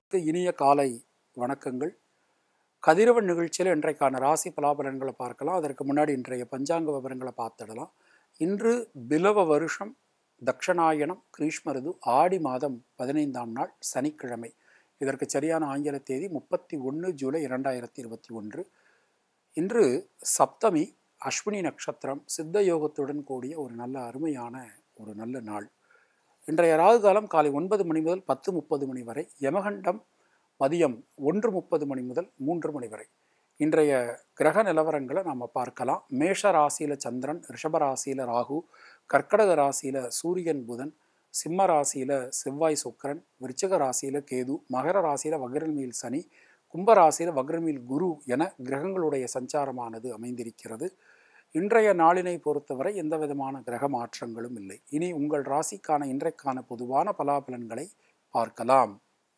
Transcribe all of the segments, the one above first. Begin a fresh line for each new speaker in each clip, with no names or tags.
இனிய காலை வணக்கங்கள் கதிரவன் நிகழ்ச்சியில் இன்றைக்கான ராசி பலாபலன்களை பார்க்கலாம் அதற்கு முன்னாடி இன்றைய பஞ்சாங்க விவரங்களை பார்த்துடலாம் இன்று பிலவ வருஷம் தக்ஷணாயனம் கிரீஷ்ம ரிது ஆடி மாதம் பதினைந்தாம் நாள் சனிக்கிழமை இதற்கு சரியான ஆங்கில தேதி முப்பத்தி ஒன்று ஜூலை இரண்டாயிரத்தி இருபத்தி ஒன்று இன்று சப்தமி அஸ்வினி நட்சத்திரம் சித்த யோகத்துடன் கூடிய ஒரு நல்ல அருமையான ஒரு நல்ல நாள் இன்றைய ராகு காலம் காலை ஒன்பது மணி முதல் பத்து முப்பது மணி வரை யமகண்டம் மதியம் ஒன்று முப்பது மணி முதல் மூன்று மணி வரை இன்றைய கிரக நிலவரங்களை நாம் பார்க்கலாம் மேஷ ராசியில் சந்திரன் ரிஷப ராசியில் ராகு கர்க்கடக ராசியில் சூரியன் புதன் சிம்ம ராசியில் செவ்வாய் சுக்கிரன் விருச்சிக ராசியில் கேது மகர ராசியில் வக்ரமீல் சனி கும்ப ராசியில் வக்ரமீல் குரு என கிரகங்களுடைய சஞ்சாரமானது அமைந்திருக்கிறது இன்றைய நாளினை பொறுத்தவரை எந்த விதமான கிரக மாற்றங்களும் இல்லை இனி உங்கள் ராசிக்கான இன்றைக்கான பொதுவான பலாபலன்களை பார்க்கலாம்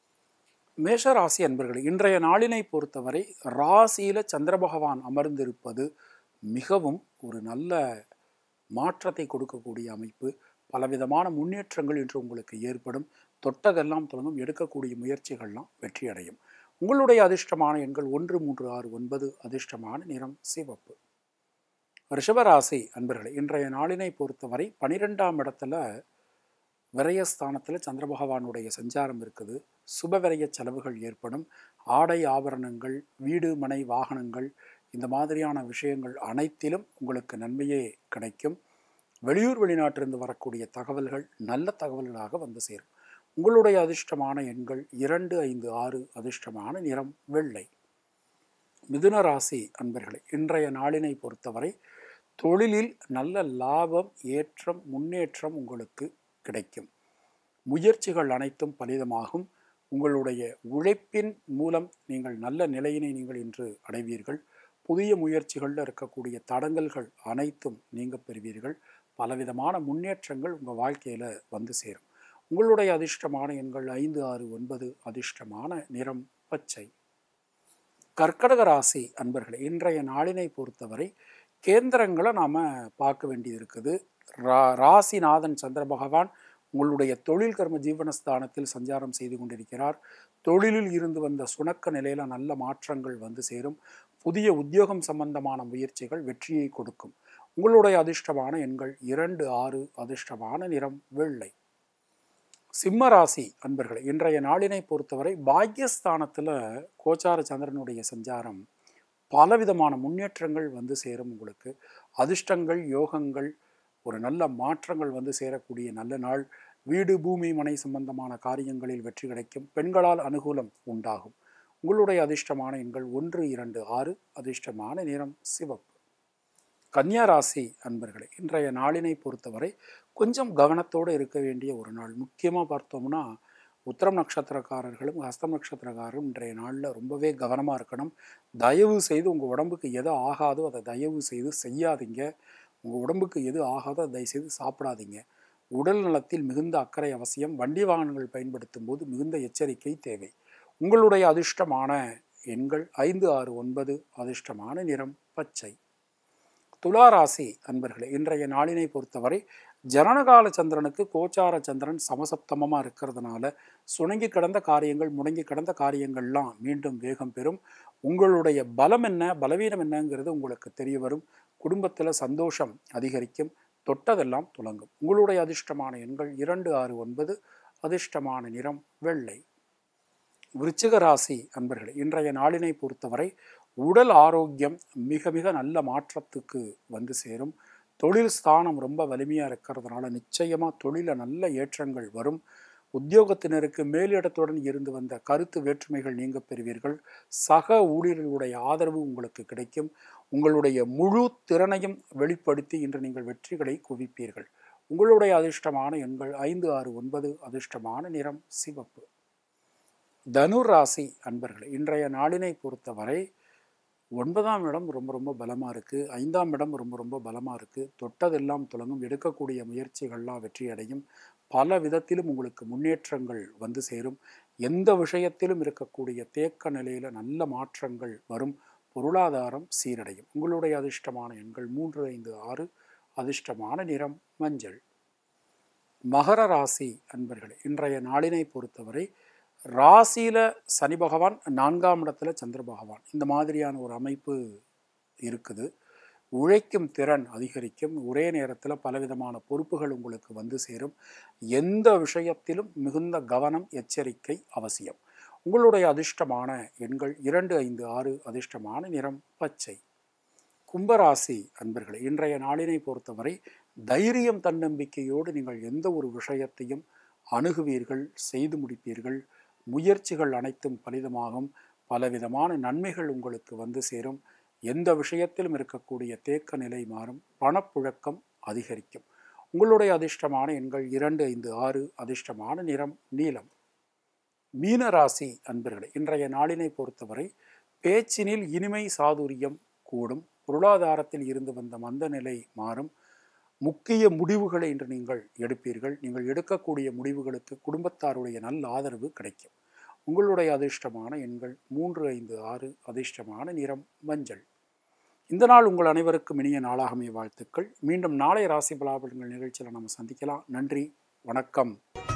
மேஷ ராசி அன்பர்களே இன்றைய நாளினை பொறுத்தவரை ராசியில சந்திர பகவான் அமர்ந்திருப்பது மிகவும் ஒரு நல்ல மாற்றத்தை கொடுக்கக்கூடிய அமைப்பு பலவிதமான முன்னேற்றங்கள் இன்று உங்களுக்கு ஏற்படும் தொட்டதெல்லாம் தொடங்கும் எடுக்கக்கூடிய முயற்சிகள்லாம் வெற்றியடையும் உங்களுடைய அதிர்ஷ்டமான எண்கள் ஒன்று மூன்று ஆறு ஒன்பது அதிர்ஷ்டமான நிறம் சிவப்பு ரிஷபராசி அன்பர்களே இன்றைய நாளினை பொறுத்தவரை பனிரெண்டாம் இடத்துல விரயஸ்தானத்தில் சந்திர பகவானுடைய சஞ்சாரம் இருக்குது சுப விரய செலவுகள் ஏற்படும் ஆடை ஆபரணங்கள் வீடு மனை வாகனங்கள் இந்த மாதிரியான விஷயங்கள் அனைத்திலும் உங்களுக்கு நன்மையே கிடைக்கும் வெளியூர் வெளிநாட்டிலிருந்து வரக்கூடிய தகவல்கள் நல்ல தகவல்களாக வந்து சேரும் உங்களுடைய அதிர்ஷ்டமான எண்கள் இரண்டு ஐந்து ஆறு அதிர்ஷ்டமான நிறம் வெள்ளை மிதுன ராசி அன்பர்களே இன்றைய நாளினை பொறுத்தவரை தொழிலில் நல்ல லாபம் ஏற்றம் முன்னேற்றம் உங்களுக்கு கிடைக்கும் முயற்சிகள் அனைத்தும் பலிதமாகும் உங்களுடைய உழைப்பின் மூலம் நீங்கள் நல்ல நிலையினை நீங்கள் இன்று அடைவீர்கள் புதிய முயற்சிகளில் இருக்கக்கூடிய தடங்கல்கள் அனைத்தும் நீங்க பெறுவீர்கள் பலவிதமான முன்னேற்றங்கள் உங்கள் வாழ்க்கையில் வந்து சேரும் உங்களுடைய அதிர்ஷ்டமான எண்கள் ஐந்து ஆறு ஒன்பது அதிர்ஷ்டமான நிறம் பச்சை கர்க்கடக ராசி அன்பர்களே இன்றைய நாளினை பொறுத்தவரை கேந்திரங்களை நாம் பார்க்க வேண்டியது இருக்குது ரா ராசிநாதன் சந்திர பகவான் உங்களுடைய தொழில் கர்ம ஜீவனஸ்தானத்தில் சஞ்சாரம் செய்து கொண்டிருக்கிறார் தொழிலில் இருந்து வந்த சுணக்க நிலையில் நல்ல மாற்றங்கள் வந்து சேரும் புதிய உத்தியோகம் சம்பந்தமான முயற்சிகள் வெற்றியை கொடுக்கும் உங்களுடைய அதிர்ஷ்டமான எண்கள் இரண்டு ஆறு அதிர்ஷ்டமான நிறம் வெள்ளை சிம்ம ராசி அன்பர்களே இன்றைய நாளினை பொறுத்தவரை பாக்யஸ்தானத்தில் கோச்சார சந்திரனுடைய சஞ்சாரம் பலவிதமான முன்னேற்றங்கள் வந்து சேரும் உங்களுக்கு அதிர்ஷ்டங்கள் யோகங்கள் ஒரு நல்ல மாற்றங்கள் வந்து சேரக்கூடிய நல்ல நாள் வீடு பூமி மனை சம்பந்தமான காரியங்களில் வெற்றி கிடைக்கும் பெண்களால் அனுகூலம் உண்டாகும் உங்களுடைய அதிர்ஷ்டமான எண்கள் ஒன்று இரண்டு ஆறு அதிர்ஷ்டமான நிறம் சிவப்பு கன்னியா ராசி அன்பர்களே இன்றைய நாளினை பொறுத்தவரை கொஞ்சம் கவனத்தோடு இருக்க வேண்டிய ஒரு நாள் முக்கியமாக பார்த்தோம்னா உத்திரம் நட்சத்திரக்காரர்களும் ஹஸ்தம் நட்சத்திரக்காரரும் இன்றைய நாளில் ரொம்பவே கவனமாக இருக்கணும் தயவு செய்து உங்கள் உடம்புக்கு எது ஆகாதோ அதை தயவு செய்து செய்யாதீங்க உங்கள் உடம்புக்கு எது ஆகாதோ அதை தயவுசெய்து சாப்பிடாதீங்க உடல் நலத்தில் மிகுந்த அக்கறை அவசியம் வண்டி வாகனங்கள் பயன்படுத்தும் போது மிகுந்த எச்சரிக்கை தேவை உங்களுடைய அதிர்ஷ்டமான எண்கள் ஐந்து ஆறு ஒன்பது அதிர்ஷ்டமான நிறம் பச்சை துளாராசி அன்பர்களே இன்றைய நாளினை பொறுத்தவரை ஜனனகால சந்திரனுக்கு கோச்சார சந்திரன் சமசப்தமமாக இருக்கிறதுனால சுணங்கி கிடந்த காரியங்கள் முடங்கி கிடந்த காரியங்கள்லாம் மீண்டும் வேகம் பெறும் உங்களுடைய பலம் என்ன பலவீனம் என்னங்கிறது உங்களுக்கு தெரிய வரும் குடும்பத்தில் சந்தோஷம் அதிகரிக்கும் தொட்டதெல்லாம் துலங்கும் உங்களுடைய அதிர்ஷ்டமான எண்கள் இரண்டு ஆறு ஒன்பது அதிர்ஷ்டமான நிறம் வெள்ளை விருச்சிக ராசி அன்பர்களே இன்றைய நாளினை பொறுத்தவரை உடல் ஆரோக்கியம் மிக மிக நல்ல மாற்றத்துக்கு வந்து சேரும் தொழில் ஸ்தானம் ரொம்ப வலிமையாக இருக்கிறதுனால நிச்சயமாக தொழிலில் நல்ல ஏற்றங்கள் வரும் உத்தியோகத்தினருக்கு மேலிடத்துடன் இருந்து வந்த கருத்து வேற்றுமைகள் நீங்க பெறுவீர்கள் சக ஊழியர்களுடைய ஆதரவு உங்களுக்கு கிடைக்கும் உங்களுடைய முழு திறனையும் வெளிப்படுத்தி இன்று நீங்கள் வெற்றிகளை குவிப்பீர்கள் உங்களுடைய அதிர்ஷ்டமான எண்கள் ஐந்து ஆறு ஒன்பது அதிர்ஷ்டமான நிறம் சிவப்பு தனுர் ராசி அன்பர்களே இன்றைய நாளினை பொறுத்தவரை ஒன்பதாம் இடம் ரொம்ப ரொம்ப பலமாக இருக்குது ஐந்தாம் இடம் ரொம்ப ரொம்ப பலமாக இருக்குது தொட்டதெல்லாம் தொடங்கும் எடுக்கக்கூடிய முயற்சிகள்லாம் வெற்றியடையும் பல விதத்திலும் உங்களுக்கு முன்னேற்றங்கள் வந்து சேரும் எந்த விஷயத்திலும் இருக்கக்கூடிய தேக்க நிலையில் நல்ல மாற்றங்கள் வரும் பொருளாதாரம் சீரடையும் உங்களுடைய அதிர்ஷ்டமான எண்கள் மூன்று ஐந்து ஆறு அதிர்ஷ்டமான நிறம் மஞ்சள் மகர ராசி அன்பர்களே இன்றைய நாளினை பொறுத்தவரை ராசியில் சனி பகவான் நான்காம் இடத்துல சந்திர பகவான் இந்த மாதிரியான ஒரு அமைப்பு இருக்குது உழைக்கும் திறன் அதிகரிக்கும் ஒரே நேரத்தில் பலவிதமான பொறுப்புகள் உங்களுக்கு வந்து சேரும் எந்த விஷயத்திலும் மிகுந்த கவனம் எச்சரிக்கை அவசியம் உங்களுடைய அதிர்ஷ்டமான எண்கள் இரண்டு ஐந்து ஆறு அதிர்ஷ்டமான நிறம் பச்சை கும்பராசி அன்பர்களே இன்றைய நாளினை பொறுத்தவரை தைரியம் தன்னம்பிக்கையோடு நீங்கள் எந்த ஒரு விஷயத்தையும் அணுகுவீர்கள் செய்து முடிப்பீர்கள் முயற்சிகள் அனைத்தும் பலிதமாகும் பலவிதமான நன்மைகள் உங்களுக்கு வந்து சேரும் எந்த விஷயத்திலும் இருக்கக்கூடிய தேக்க நிலை மாறும் பணப்புழக்கம் அதிகரிக்கும் உங்களுடைய அதிர்ஷ்டமான எண்கள் இரண்டு ஐந்து ஆறு அதிர்ஷ்டமான நிறம் நீலம் மீனராசி அன்பர்களே இன்றைய நாளினை பொறுத்தவரை பேச்சினில் இனிமை சாதுரியம் கூடும் பொருளாதாரத்தில் இருந்து வந்த மந்த நிலை மாறும் முக்கிய முடிவுகளை இன்று நீங்கள் எடுப்பீர்கள் நீங்கள் எடுக்கக்கூடிய முடிவுகளுக்கு குடும்பத்தாருடைய நல்ல ஆதரவு கிடைக்கும் உங்களுடைய அதிர்ஷ்டமான எண்கள் மூன்று ஐந்து ஆறு அதிர்ஷ்டமான நிறம் மஞ்சள் இந்த நாள் உங்கள் அனைவருக்கும் இனிய நாளாகமே வாழ்த்துக்கள் மீண்டும் நாளை ராசி பலாபலங்கள் நிகழ்ச்சியில் நம்ம சந்திக்கலாம் நன்றி வணக்கம்